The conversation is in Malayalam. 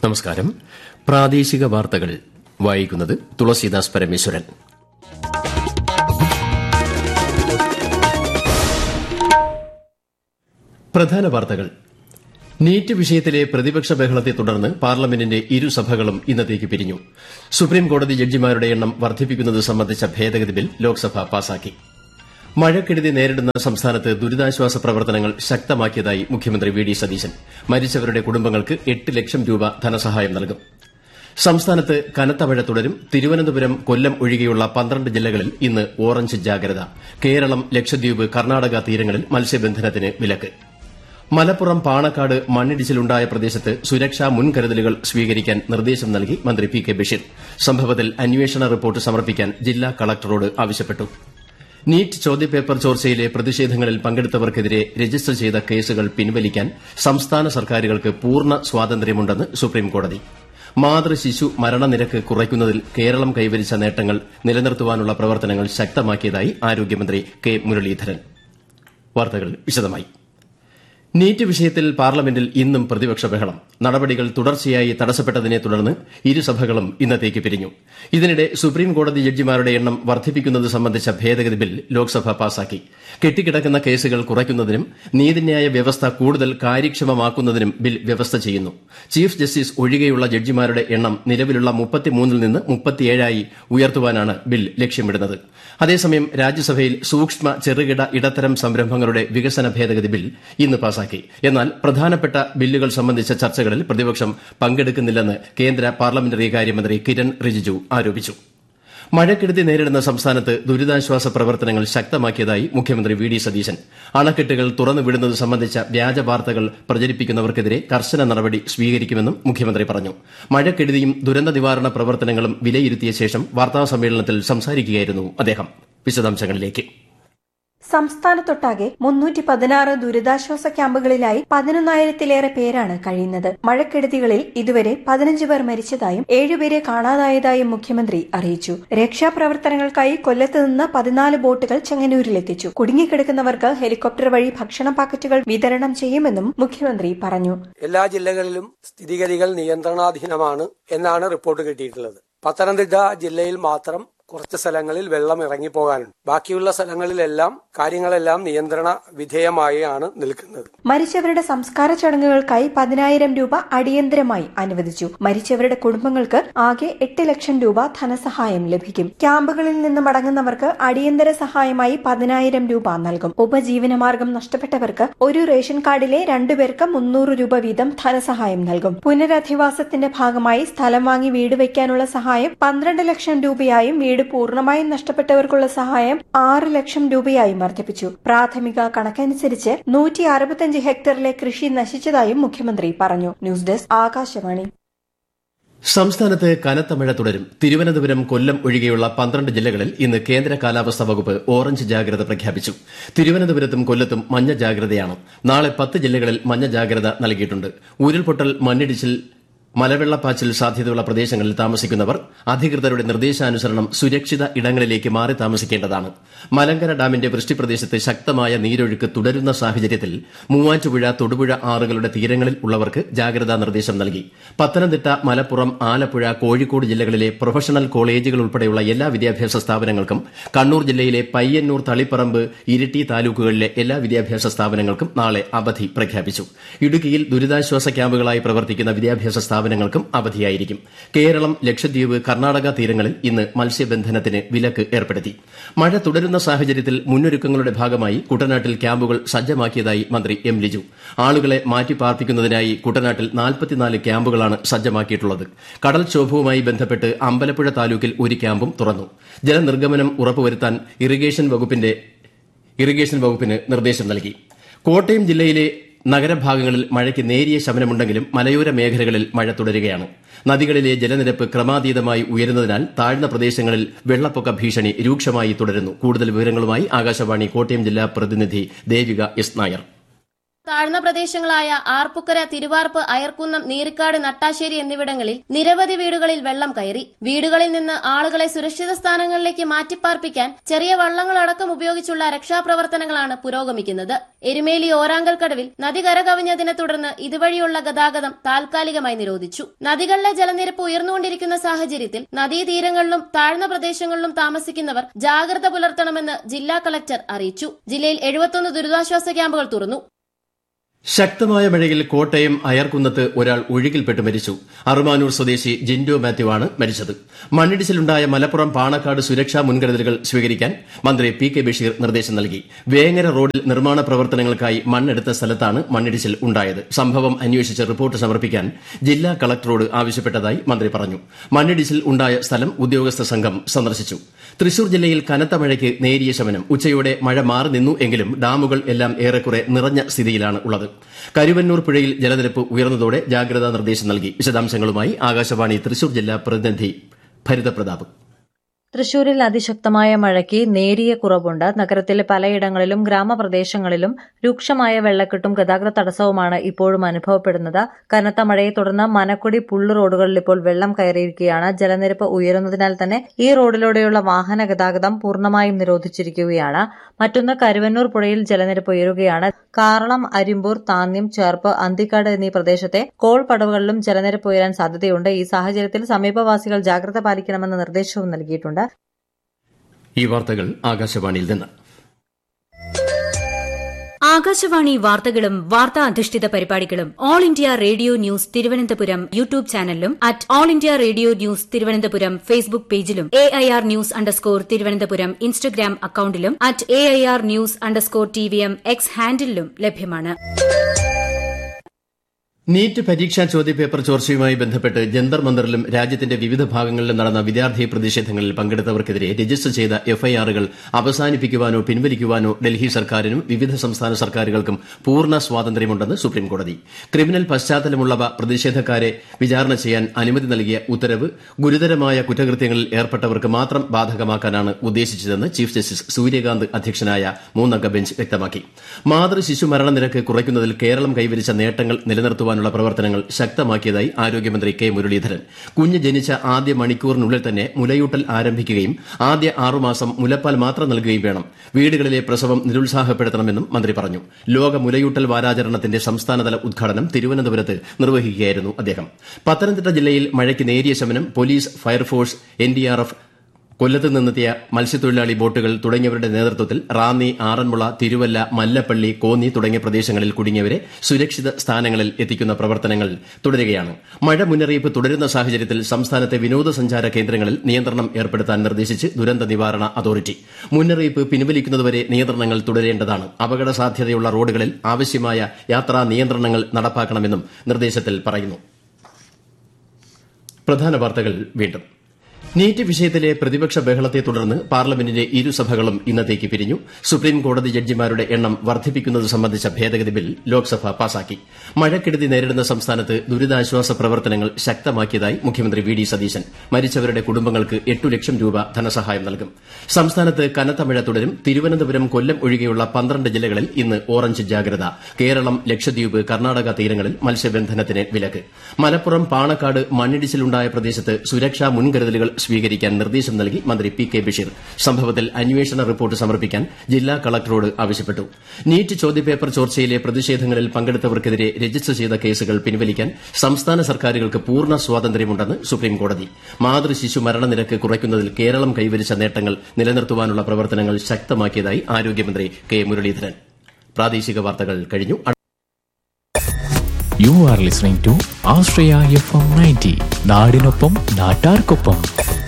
നമസ്കാരം പ്രാദേശിക വാർത്തകൾ വായിക്കുന്നത് തുളസീദാസ് പരമേശ്വരൻ പ്രധാന വാർത്തകൾ നീറ്റ് വിഷയത്തിലെ പ്രതിപക്ഷ ബഹളത്തെ തുടർന്ന് പാർലമെന്റിന്റെ ഇരുസഭകളും ഇന്നത്തേക്ക് പിരിഞ്ഞു സുപ്രീംകോടതി ജഡ്ജിമാരുടെ എണ്ണം വർദ്ധിപ്പിക്കുന്നത് സംബന്ധിച്ച ഭേദഗതി ബിൽ ലോക്സഭ പാസാക്കി മഴക്കെടുതി നേരിടുന്ന സംസ്ഥാനത്ത് ദുരിതാശ്വാസ പ്രവർത്തനങ്ങൾ ശക്തമാക്കിയതായി മുഖ്യമന്ത്രി വി ഡി സതീശൻ മരിച്ചവരുടെ കുടുംബങ്ങൾക്ക് എട്ട് ലക്ഷം രൂപ ധനസഹായം നൽകും സംസ്ഥാനത്ത് കനത്ത മഴ തുടരും തിരുവനന്തപുരം കൊല്ലം ഒഴികെയുള്ള പന്ത്രണ്ട് ജില്ലകളിൽ ഇന്ന് ഓറഞ്ച് ജാഗ്രത കേരളം ലക്ഷദ്വീപ് കർണാടക തീരങ്ങളിൽ മത്സ്യബന്ധനത്തിന് വിലക്ക് മലപ്പുറം പാണക്കാട് മണ്ണിടിച്ചിലുണ്ടായ പ്രദേശത്ത് സുരക്ഷാ മുൻകരുതലുകൾ സ്വീകരിക്കാൻ നിർദ്ദേശം നൽകി മന്ത്രി പി കെ ബഷീർ സംഭവത്തിൽ അന്വേഷണ റിപ്പോർട്ട് സമർപ്പിക്കാൻ ജില്ലാ കളക്ടറോട് ആവശ്യപ്പെട്ടു നീറ്റ് ചോദ്യപേപ്പർ ചോർച്ചയിലെ പ്രതിഷേധങ്ങളിൽ പങ്കെടുത്തവർക്കെതിരെ രജിസ്റ്റർ ചെയ്ത കേസുകൾ പിൻവലിക്കാൻ സംസ്ഥാന സർക്കാരുകൾക്ക് പൂർണ്ണ സ്വാതന്ത്ര്യമുണ്ടെന്ന് സുപ്രീംകോടതി മാതൃ ശിശു മരണനിരക്ക് കുറയ്ക്കുന്നതിൽ കേരളം കൈവരിച്ച നേട്ടങ്ങൾ നിലനിർത്തുവാനുള്ള പ്രവർത്തനങ്ങൾ ശക്തമാക്കിയതായി ആരോഗ്യമന്ത്രി കെ മുരളീധരൻ വാർത്തകൾ വിശദമായി നീറ്റ് വിഷയത്തിൽ പാർലമെന്റിൽ ഇന്നും പ്രതിപക്ഷ ബഹളം നടപടികൾ തുടർച്ചയായി തടസ്സപ്പെട്ടതിനെ തുടർന്ന് ഇരുസഭകളും ഇന്നത്തേക്ക് പിരിഞ്ഞു ഇതിനിടെ സുപ്രീംകോടതി ജഡ്ജിമാരുടെ എണ്ണം വർദ്ധിപ്പിക്കുന്നത് സംബന്ധിച്ച ഭേദഗതി ബിൽ ലോക്സഭ പാസാക്കി കെട്ടിക്കിടക്കുന്ന കേസുകൾ കുറയ്ക്കുന്നതിനും നീതിന്യായ വ്യവസ്ഥ കൂടുതൽ കാര്യക്ഷമമാക്കുന്നതിനും ബിൽ വ്യവസ്ഥ ചെയ്യുന്നു ചീഫ് ജസ്റ്റിസ് ഒഴികെയുള്ള ജഡ്ജിമാരുടെ എണ്ണം നിലവിലുള്ള മുപ്പത്തിമൂന്നിൽ നിന്ന് മുപ്പത്തിയേഴായി ഉയർത്തുവാനാണ് ബിൽ ലക്ഷ്യമിടുന്നത് അതേസമയം രാജ്യസഭയിൽ സൂക്ഷ്മ ചെറുകിട ഇടത്തരം സംരംഭങ്ങളുടെ വികസന ഭേദഗതി ബിൽ ഇന്ന് പാസാക്കി എന്നാൽ പ്രധാനപ്പെട്ട ബില്ലുകൾ സംബന്ധിച്ച ചർച്ചകളിൽ പ്രതിപക്ഷം പങ്കെടുക്കുന്നില്ലെന്ന് കേന്ദ്ര പാർലമെന്ററി കാര്യമന്ത്രി കിരൺ റിജിജു ആരോപിച്ചു മഴക്കെടുതി നേരിടുന്ന സംസ്ഥാനത്ത് ദുരിതാശ്വാസ പ്രവർത്തനങ്ങൾ ശക്തമാക്കിയതായി മുഖ്യമന്ത്രി വി ഡി സതീശൻ അണക്കെട്ടുകൾ തുറന്നുവിടുന്നത് സംബന്ധിച്ച വ്യാജ വാർത്തകൾ പ്രചരിപ്പിക്കുന്നവർക്കെതിരെ കർശന നടപടി സ്വീകരിക്കുമെന്നും മുഖ്യമന്ത്രി പറഞ്ഞു മഴക്കെടുതിയും ദുരന്ത നിവാരണ പ്രവർത്തനങ്ങളും വിലയിരുത്തിയ ശേഷം വാർത്താസമ്മേളനത്തിൽ സംസാരിക്കുകയായിരുന്നു അദ്ദേഹം വിശദാംശങ്ങളിലേക്ക് സംസ്ഥാനത്തൊട്ടാകെ മുന്നൂറ്റി പതിനാറ് ദുരിതാശ്വാസ ക്യാമ്പുകളിലായി പതിനൊന്നായിരത്തിലേറെ പേരാണ് കഴിയുന്നത് മഴക്കെടുതികളിൽ ഇതുവരെ പതിനഞ്ച് പേർ മരിച്ചതായും ഏഴുപേരെ കാണാതായതായും മുഖ്യമന്ത്രി അറിയിച്ചു രക്ഷാപ്രവർത്തനങ്ങൾക്കായി കൊല്ലത്ത് നിന്ന് പതിനാല് ബോട്ടുകൾ ചെങ്ങന്നൂരിലെത്തിച്ചു കുടുങ്ങിക്കിടക്കുന്നവർക്ക് ഹെലികോപ്റ്റർ വഴി ഭക്ഷണ പാക്കറ്റുകൾ വിതരണം ചെയ്യുമെന്നും മുഖ്യമന്ത്രി പറഞ്ഞു എല്ലാ ജില്ലകളിലും സ്ഥിതിഗതികൾ നിയന്ത്രണാധീനമാണ് എന്നാണ് റിപ്പോർട്ട് കിട്ടിയിട്ടുള്ളത് പത്തനംതിട്ട ജില്ലയിൽ മാത്രം കുറച്ച് സ്ഥലങ്ങളിൽ വെള്ളം ഇറങ്ങിപ്പോകാനുണ്ട് ബാക്കിയുള്ള സ്ഥലങ്ങളിലെല്ലാം കാര്യങ്ങളെല്ലാം നിയന്ത്രണ വിധേയമായാണ് നിൽക്കുന്നത് മരിച്ചവരുടെ സംസ്കാര ചടങ്ങുകൾക്കായി പതിനായിരം രൂപ അടിയന്തരമായി അനുവദിച്ചു മരിച്ചവരുടെ കുടുംബങ്ങൾക്ക് ആകെ എട്ട് ലക്ഷം രൂപ ധനസഹായം ലഭിക്കും ക്യാമ്പുകളിൽ നിന്ന് മടങ്ങുന്നവർക്ക് അടിയന്തര സഹായമായി പതിനായിരം രൂപ നൽകും ഉപജീവനമാർഗം നഷ്ടപ്പെട്ടവർക്ക് ഒരു റേഷൻ കാർഡിലെ രണ്ടുപേർക്ക് മുന്നൂറ് രൂപ വീതം ധനസഹായം നൽകും പുനരധിവാസത്തിന്റെ ഭാഗമായി സ്ഥലം വാങ്ങി വീട് വയ്ക്കാനുള്ള സഹായം പന്ത്രണ്ട് ലക്ഷം രൂപയായും വീട് പൂർണ്ണമായും നഷ്ടപ്പെട്ടവർക്കുള്ള സഹായം ആറ് ലക്ഷം രൂപയായും വർദ്ധിപ്പിച്ചു പ്രാഥമിക കണക്കനുസരിച്ച് നൂറ്റി അറുപത്തിയഞ്ച് ഹെക്ടറിലെ കൃഷി നശിച്ചതായും മുഖ്യമന്ത്രി പറഞ്ഞു ന്യൂസ് ഡെസ്ക് ആകാശവാണി സംസ്ഥാനത്ത് കനത്ത മഴ തുടരും തിരുവനന്തപുരം കൊല്ലം ഒഴികെയുള്ള പന്ത്രണ്ട് ജില്ലകളിൽ ഇന്ന് കേന്ദ്ര കാലാവസ്ഥാ വകുപ്പ് ഓറഞ്ച് ജാഗ്രത പ്രഖ്യാപിച്ചു തിരുവനന്തപുരത്തും കൊല്ലത്തും മഞ്ഞ ജാഗ്രതയാണ് നാളെ പത്ത് ജില്ലകളിൽ മഞ്ഞ ജാഗ്രത നൽകിയിട്ടുണ്ട് ഉരുൾപൊട്ടൽ മണ്ണിടിച്ചിൽ മലവെള്ളപ്പാച്ചിൽ സാധ്യതയുള്ള പ്രദേശങ്ങളിൽ താമസിക്കുന്നവർ അധികൃതരുടെ നിർദ്ദേശാനുസരണം സുരക്ഷിത ഇടങ്ങളിലേക്ക് മാറി താമസിക്കേണ്ടതാണ് മലങ്കര ഡാമിന്റെ വൃഷ്ടിപ്രദേശത്ത് ശക്തമായ നീരൊഴുക്ക് തുടരുന്ന സാഹചര്യത്തിൽ മൂവാറ്റുപുഴ തൊടുപുഴ ആറുകളുടെ തീരങ്ങളിൽ ഉള്ളവർക്ക് ജാഗ്രതാ നിർദ്ദേശം നൽകി പത്തനംതിട്ട മലപ്പുറം ആലപ്പുഴ കോഴിക്കോട് ജില്ലകളിലെ പ്രൊഫഷണൽ കോളേജുകൾ ഉൾപ്പെടെയുള്ള എല്ലാ വിദ്യാഭ്യാസ സ്ഥാപനങ്ങൾക്കും കണ്ണൂർ ജില്ലയിലെ പയ്യന്നൂർ തളിപ്പറമ്പ് ഇരിട്ടി താലൂക്കുകളിലെ എല്ലാ വിദ്യാഭ്യാസ സ്ഥാപനങ്ങൾക്കും നാളെ അവധി പ്രഖ്യാപിച്ചു ഇടുക്കിയിൽ ദുരിതാശ്വാസ ക്യാമ്പുകളായി പ്രവർത്തിക്കുന്ന വിദ്യാഭ്യാസ സ്ഥാപനങ്ങൾക്കും അവധിയായിരിക്കും കേരളം ലക്ഷദ്വീപ് കർണാടക തീരങ്ങളിൽ ഇന്ന് മത്സ്യബന്ധനത്തിന് വിലക്ക് ഏർപ്പെടുത്തി മഴ തുടരുന്ന സാഹചര്യത്തിൽ മുന്നൊരുക്കങ്ങളുടെ ഭാഗമായി കുട്ടനാട്ടിൽ ക്യാമ്പുകൾ സജ്ജമാക്കിയതായി മന്ത്രി എം ലിജു ആളുകളെ മാറ്റിപ്പാർപ്പിക്കുന്നതിനായി കുട്ടനാട്ടിൽ നാൽപ്പത്തിനാല് ക്യാമ്പുകളാണ് സജ്ജമാക്കിയിട്ടുള്ളത് കടൽക്ഷോഭവുമായി ബന്ധപ്പെട്ട് അമ്പലപ്പുഴ താലൂക്കിൽ ഒരു ക്യാമ്പും തുറന്നു ജലനിർഗമനം ഉറപ്പുവരുത്താൻ ഇറിഗേഷൻ വകുപ്പിന്റെ ഇറിഗേഷൻ വകുപ്പിന് നിർദ്ദേശം നൽകി കോട്ടയം ജില്ലയിലെ നഗരഭാഗങ്ങളിൽ മഴയ്ക്ക് നേരിയ ശമനമുണ്ടെങ്കിലും മലയോര മേഖലകളിൽ മഴ തുടരുകയാണ് നദികളിലെ ജലനിരപ്പ് ക്രമാതീതമായി ഉയരുന്നതിനാൽ താഴ്ന്ന പ്രദേശങ്ങളിൽ വെള്ളപ്പൊക്ക ഭീഷണി രൂക്ഷമായി തുടരുന്നു കൂടുതൽ വിവരങ്ങളുമായി ആകാശവാണി കോട്ടയം ജില്ലാ പ്രതിനിധി ദേവിക എസ് നായർ താഴ്ന്ന പ്രദേശങ്ങളായ ആർപ്പുക്കര തിരുവാർപ്പ് അയർക്കുന്നം നീരിക്കാട് നട്ടാശ്ശേരി എന്നിവിടങ്ങളിൽ നിരവധി വീടുകളിൽ വെള്ളം കയറി വീടുകളിൽ നിന്ന് ആളുകളെ സുരക്ഷിത സ്ഥാനങ്ങളിലേക്ക് മാറ്റിപ്പാർപ്പിക്കാൻ ചെറിയ വള്ളങ്ങളടക്കം ഉപയോഗിച്ചുള്ള രക്ഷാപ്രവർത്തനങ്ങളാണ് പുരോഗമിക്കുന്നത് എരുമേലി ഓരാങ്കൽ കടവിൽ നദി കരകവിഞ്ഞതിനെ തുടർന്ന് ഇതുവഴിയുള്ള ഗതാഗതം താൽക്കാലികമായി നിരോധിച്ചു നദികളിലെ ജലനിരപ്പ് ഉയർന്നുകൊണ്ടിരിക്കുന്ന സാഹചര്യത്തിൽ നദീതീരങ്ങളിലും താഴ്ന്ന പ്രദേശങ്ങളിലും താമസിക്കുന്നവർ ജാഗ്രത പുലർത്തണമെന്ന് ജില്ലാ കളക്ടർ അറിയിച്ചു ജില്ലയിൽ എഴുപത്തൊന്ന് ദുരിതാശ്വാസ ക്യാമ്പുകൾ തുറന്നു ശക്തമായ മഴയിൽ കോട്ടയം അയർക്കുന്നത്ത് ഒരാൾ ഒഴുകിൽപ്പെട്ട് മരിച്ചു അറുമാനൂർ സ്വദേശി ജിൻഡോ മാത്യുവാണ് മരിച്ചത് മണ്ണിടിച്ചിലുണ്ടായ മലപ്പുറം പാണക്കാട് സുരക്ഷാ മുൻകരുതലുകൾ സ്വീകരിക്കാൻ മന്ത്രി പി കെ ബഷീർ നിർദ്ദേശം നൽകി വേങ്ങര റോഡിൽ നിർമ്മാണ പ്രവർത്തനങ്ങൾക്കായി മണ്ണെടുത്ത സ്ഥലത്താണ് മണ്ണിടിച്ചിൽ ഉണ്ടായത് സംഭവം അന്വേഷിച്ച് റിപ്പോർട്ട് സമർപ്പിക്കാൻ ജില്ലാ കളക്ടറോട് ആവശ്യപ്പെട്ടതായി മന്ത്രി പറഞ്ഞു മണ്ണിടിച്ചിൽ ഉണ്ടായ സ്ഥലം ഉദ്യോഗസ്ഥ സംഘം സന്ദർശിച്ചു തൃശൂർ ജില്ലയിൽ കനത്ത മഴയ്ക്ക് നേരിയ ശമനം ഉച്ചയോടെ മഴ മാറി നിന്നു എങ്കിലും ഡാമുകൾ എല്ലാം ഏറെക്കുറെ നിറഞ്ഞ സ്ഥിതിയിലാണ് ഉള്ളത് കരുവന്നൂർ പുഴയിൽ ജലനിരപ്പ് ഉയർന്നതോടെ ജാഗ്രതാ നിർദ്ദേശം നൽകി വിശദാംശങ്ങളുമായി ആകാശവാണി തൃശൂർ ജില്ലാ പ്രതിനിധി ഭരിതപ്രതാപ് തൃശൂരിൽ അതിശക്തമായ മഴയ്ക്ക് നേരിയ കുറവുണ്ട് നഗരത്തിലെ പലയിടങ്ങളിലും ഗ്രാമപ്രദേശങ്ങളിലും രൂക്ഷമായ വെള്ളക്കെട്ടും ഗതാഗത തടസ്സവുമാണ് ഇപ്പോഴും അനുഭവപ്പെടുന്നത് കനത്ത മഴയെ തുടർന്ന് മനക്കുടി പുള്ളു റോഡുകളിൽ ഇപ്പോൾ വെള്ളം കയറിയിരിക്കുകയാണ് ജലനിരപ്പ് ഉയരുന്നതിനാൽ തന്നെ ഈ റോഡിലൂടെയുള്ള വാഹന ഗതാഗതം പൂർണ്ണമായും നിരോധിച്ചിരിക്കുകയാണ് മറ്റൊന്ന് കരുവന്നൂർ പുഴയിൽ ജലനിരപ്പ് ഉയരുകയാണ് കാറളം അരിമ്പൂർ താന്യം ചേർപ്പ് അന്തിക്കാട് എന്നീ പ്രദേശത്തെ കോൾ പടവുകളിലും ജലനിരപ്പ് ഉയരാൻ സാധ്യതയുണ്ട് ഈ സാഹചര്യത്തിൽ സമീപവാസികൾ ജാഗ്രത പാലിക്കണമെന്ന നിർദ്ദേശവും നൽകിയിട്ടുണ്ട് ഈ വാർത്തകൾ ആകാശവാണിയിൽ നിന്ന് ആകാശവാണി വാർത്തകളും വാർത്താ അധിഷ്ഠിത പരിപാടികളും all India radio news Thiruvananthapuram YouTube ചാനലിലും at all India radio news Thiruvananthapuram Facebook പേജിലും A I R news underscore Thiruvananthapuram Instagram അക്കൌണ്ടിലും at A I R news underscore T V M X ഹാൻഡിലും ലഭ്യമാണ് നീറ്റ് പരീക്ഷാ ചോദ്യപേപ്പർ ചോർച്ചയുമായി ബന്ധപ്പെട്ട് ജന്തർ മന്ദറിലും രാജ്യത്തിന്റെ വിവിധ ഭാഗങ്ങളിലും നടന്ന വിദ്യാർത്ഥി പ്രതിഷേധങ്ങളിൽ പങ്കെടുത്തവർക്കെതിരെ രജിസ്റ്റർ ചെയ്ത എഫ്ഐആറുകൾ അവസാനിപ്പിക്കുവാനോ പിൻവലിക്കുവാനോ ഡൽഹി സർക്കാരിനും വിവിധ സംസ്ഥാന സർക്കാരുകൾക്കും പൂർണ്ണ സ്വാതന്ത്ര്യമുണ്ടെന്ന് സുപ്രീംകോടതി ക്രിമിനൽ പശ്ചാത്തലമുള്ളവ പ്രതിഷേധക്കാരെ വിചാരണ ചെയ്യാൻ അനുമതി നൽകിയ ഉത്തരവ് ഗുരുതരമായ കുറ്റകൃത്യങ്ങളിൽ ഏർപ്പെട്ടവർക്ക് മാത്രം ബാധകമാക്കാനാണ് ഉദ്ദേശിച്ചതെന്ന് ചീഫ് ജസ്റ്റിസ് സൂര്യകാന്ത് അധ്യക്ഷനായ മൂന്നംഗ ബെഞ്ച് വ്യക്തമാക്കി മാതൃ ശിശു മരണനിരക്ക് കുറയ്ക്കുന്നതിൽ കേരളം കൈവരിച്ച നേട്ടങ്ങൾ നിലനിർത്തുവാൻ നടത്തുവാനുള്ള പ്രവർത്തനങ്ങൾ ശക്തമാക്കിയതായി ആരോഗ്യമന്ത്രി കെ മുരളീധരൻ കുഞ്ഞ് ജനിച്ച ആദ്യ മണിക്കൂറിനുള്ളിൽ തന്നെ മുലയൂട്ടൽ ആരംഭിക്കുകയും ആദ്യ ആറുമാസം മുലപ്പാൽ മാത്രം നൽകുകയും വേണം വീടുകളിലെ പ്രസവം നിരുത്സാഹപ്പെടുത്തണമെന്നും മന്ത്രി പറഞ്ഞു ലോക മുലയൂട്ടൽ വാരാചരണത്തിന്റെ സംസ്ഥാനതല ഉദ്ഘാടനം തിരുവനന്തപുരത്ത് നിർവഹിക്കുകയായിരുന്നു അദ്ദേഹം പത്തനംതിട്ട ജില്ലയിൽ മഴയ്ക്ക് നേരിയ ശമനം പോലീസ് ഫയർഫോഴ്സ് എൻഡിആർഎഫ് കൊല്ലത്ത് നിന്നെത്തിയ മത്സ്യത്തൊഴിലാളി ബോട്ടുകൾ തുടങ്ങിയവരുടെ നേതൃത്വത്തിൽ റാന്നി ആറന്മുള തിരുവല്ല മല്ലപ്പള്ളി കോന്നി തുടങ്ങിയ പ്രദേശങ്ങളിൽ കുടുങ്ങിയവരെ സുരക്ഷിത സ്ഥാനങ്ങളിൽ എത്തിക്കുന്ന പ്രവർത്തനങ്ങൾ തുടരുകയാണ് മഴ മുന്നറിയിപ്പ് തുടരുന്ന സാഹചര്യത്തിൽ സംസ്ഥാനത്തെ വിനോദസഞ്ചാര കേന്ദ്രങ്ങളിൽ നിയന്ത്രണം ഏർപ്പെടുത്താൻ നിർദ്ദേശിച്ച് ദുരന്ത നിവാരണ അതോറിറ്റി മുന്നറിയിപ്പ് പിൻവലിക്കുന്നതുവരെ നിയന്ത്രണങ്ങൾ തുടരേണ്ടതാണ് അപകട സാധ്യതയുള്ള റോഡുകളിൽ ആവശ്യമായ യാത്രാ നിയന്ത്രണങ്ങൾ നടപ്പാക്കണമെന്നും നിർദ്ദേശത്തിൽ പറയുന്നു പ്രധാന വാർത്തകൾ വീണ്ടും നീറ്റ് വിഷയത്തിലെ പ്രതിപക്ഷ ബഹളത്തെ തുടർന്ന് പാർലമെന്റിന്റെ ഇരുസഭകളും ഇന്നത്തേക്ക് പിരിഞ്ഞു സുപ്രീം കോടതി ജഡ്ജിമാരുടെ എണ്ണം വർദ്ധിപ്പിക്കുന്നത് സംബന്ധിച്ച ഭേദഗതി ബിൽ ലോക്സഭ പാസാക്കി മഴക്കെടുതി നേരിടുന്ന സംസ്ഥാനത്ത് ദുരിതാശ്വാസ പ്രവർത്തനങ്ങൾ ശക്തമാക്കിയതായി മുഖ്യമന്ത്രി വി ഡി സതീശൻ മരിച്ചവരുടെ കുടുംബങ്ങൾക്ക് എട്ടു ലക്ഷം രൂപ ധനസഹായം നൽകും സംസ്ഥാനത്ത് കനത്ത മഴ തുടരും തിരുവനന്തപുരം കൊല്ലം ഒഴികെയുള്ള പന്ത്രണ്ട് ജില്ലകളിൽ ഇന്ന് ഓറഞ്ച് ജാഗ്രത കേരളം ലക്ഷദ്വീപ് കർണാടക തീരങ്ങളിൽ മത്സ്യബന്ധനത്തിന് വിലക്ക് മലപ്പുറം പാണക്കാട് മണ്ണിടിച്ചിലുണ്ടായ പ്രദേശത്ത് സുരക്ഷാ മുൻകരുതലുകൾ സ്വീകരിക്കാൻ നിർദ്ദേശം നൽകി മന്ത്രി പി കെ ബഷീർ സംഭവത്തിൽ അന്വേഷണ റിപ്പോർട്ട് സമർപ്പിക്കാൻ ജില്ലാ കളക്ടറോട് ആവശ്യപ്പെട്ടു നീറ്റ് ചോദ്യപേപ്പർ ചോർച്ചയിലെ പ്രതിഷേധങ്ങളിൽ പങ്കെടുത്തവർക്കെതിരെ രജിസ്റ്റർ ചെയ്ത കേസുകൾ പിൻവലിക്കാൻ സംസ്ഥാന സർക്കാരുകൾക്ക് പൂർണ്ണ സ്വാതന്ത്ര്യമുണ്ടെന്ന് സുപ്രീംകോടതി മാതൃ ശിശു മരണനിരക്ക് കുറയ്ക്കുന്നതിൽ കേരളം കൈവരിച്ച നേട്ടങ്ങൾ നിലനിർത്തുവാനുള്ള പ്രവർത്തനങ്ങൾ ശക്തമാക്കിയതായി ആരോഗ്യമന്ത്രി കെ മുരളീധരൻ പ്രാദേശിക വാർത്തകൾ കഴിഞ്ഞു you are listening to Ashraya F M ninety നാടിനൊപ്പം നാട്ടാർക്കൊപ്പം